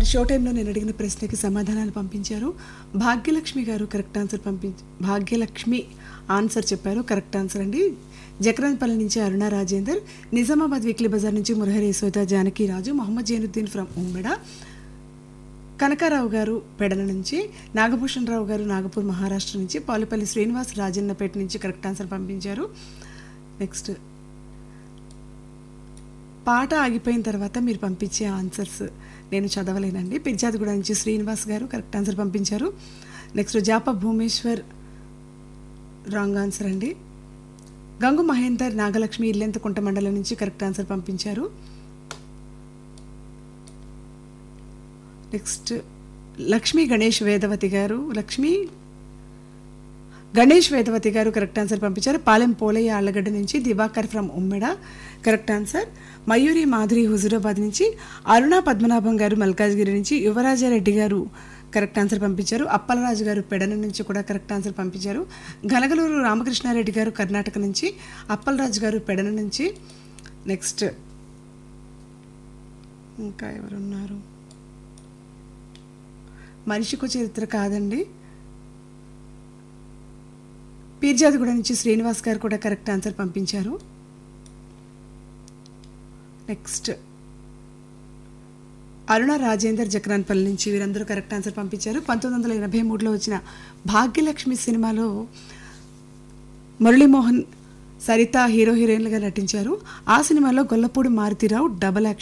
మరి షో టైంలో నేను అడిగిన ప్రశ్నకి సమాధానాలు పంపించారు భాగ్యలక్ష్మి గారు కరెక్ట్ ఆన్సర్ పంపించ భాగ్యలక్ష్మి ఆన్సర్ చెప్పారు కరెక్ట్ ఆన్సర్ అండి జక్రాన్పల్లి నుంచి అరుణ రాజేందర్ నిజామాబాద్ వీక్లీ బజార్ నుంచి మురహరి యశోద జానకి రాజు మొహమ్మద్ జైనుద్దీన్ ఫ్రమ్ ఉమ్మెడ కనకారావు గారు పెడల నుంచి నాగభూషణ్ రావు గారు నాగపూర్ మహారాష్ట్ర నుంచి పాలుపల్లి శ్రీనివాస్ రాజన్నపేట నుంచి కరెక్ట్ ఆన్సర్ పంపించారు నెక్స్ట్ పాట ఆగిపోయిన తర్వాత మీరు పంపించే ఆన్సర్స్ నేను చదవలేనండి పిజ్జాదిగూడ నుంచి శ్రీనివాస్ గారు కరెక్ట్ ఆన్సర్ పంపించారు next Japa Bhumeshwar wrong answer అండి గంగు మహేందర్ నాగలక్ష్మి ఇల్లెంతకుంట మండలం నుంచి కరెక్ట్ ఆన్సర్ పంపించారు నెక్స్ట్ లక్ష్మీ గణేష్ వేదవతి గారు లక్ష్మీ గణేష్ వేదవతి గారు కరెక్ట్ ఆన్సర్ పంపించారు పాలెం పోలయ్య ఆళ్ళగడ్డ నుంచి Divakar from Ummeda correct answer Mayuri Madhuri Huzurabad నుంచి అరుణ పద్మనాభం గారు మల్కాజ్గిరి నుంచి యువరాజారెడ్డి గారు కరెక్ట్ ఆన్సర్ పంపించారు అప్పలరాజు గారు పెడన నుంచి కూడా కరెక్ట్ ఆన్సర్ పంపించారు గనగలూరు రామకృష్ణారెడ్డి గారు కర్ణాటక నుంచి అప్పలరాజు గారు పెడన నుంచి నెక్స్ట్ ఇంకా ఎవరున్నారు మనిషికు చరిత్ర కాదండి పీర్జాదిగూడ నుంచి శ్రీనివాస్ గారు కూడా కరెక్ట్ ఆన్సర్ పంపించారు నెక్స్ట్ అరుణ రాజేందర్ జక్రాన్పల్లి నుంచి వీరందరూ కరెక్ట్ ఆన్సర్ పంపించారు పంతొమ్మిది వందల ఎనభై మూడులో వచ్చిన భాగ్యలక్ష్మి సినిమాలో మురళీమోహన్ సరిత హీరో హీరోయిన్లుగా నటించారు ఆ సినిమాలో గొల్లపూడి మారుతిరావు డబల్ యాక్షన్